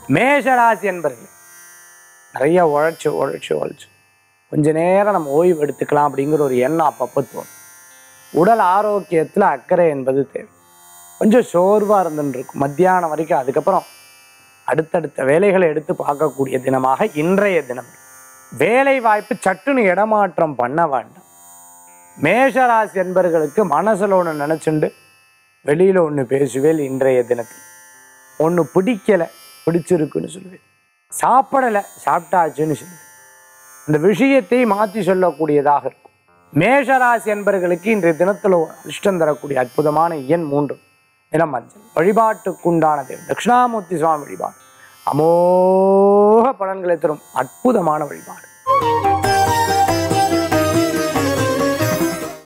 மேஷராசி என்பர்கள் நிறைய உழைச்சு உழைச்சு உழைச்சு கொஞ்ச நேரம் நம்ம ஓய்வு எடுத்துக்கலாம் அப்படிங்கிற ஒரு எண்ணம் அப்பப்போ தோணும் உடல் ஆரோக்கியத்தில் அக்கறை என்பது தேவை கொஞ்சம் சோர்வாக இருந்துன்னு இருக்கும் மத்தியானம் வரைக்கும் அதுக்கப்புறம் அடுத்தடுத்த வேலைகளை எடுத்து பார்க்கக்கூடிய தினமாக இன்றைய தினம் வேலை வாய்ப்பு சட்டுன்னு இடமாற்றம் பண்ண வேண்டாம் மேஷராசி என்பர்களுக்கு மனசில் ஒன்று நினச்சிண்டு வெளியில் ஒன்று பேசுவேல் இன்றைய தினத்தில் ஒன்று பிடிக்கலை பிடிச்சிருக்குன்னு சொல்லுவேன் சாப்பிடலை சாப்பிட்டாச்சுன்னு சொல்லுவேன் இந்த விஷயத்தை மாற்றி சொல்லக்கூடியதாக இருக்கும் மேஷராசி என்பர்களுக்கு இன்றைய தினத்தில் ஒரு அதிர்ஷ்டம் தரக்கூடிய அற்புதமான எண் மூன்று நிறம் மஞ்சள் வழிபாட்டுக்குண்டான தேவன் தட்சிணாமூர்த்தி சுவாமி வழிபாடு அமோக பலன்களை தரும் அற்புதமான வழிபாடு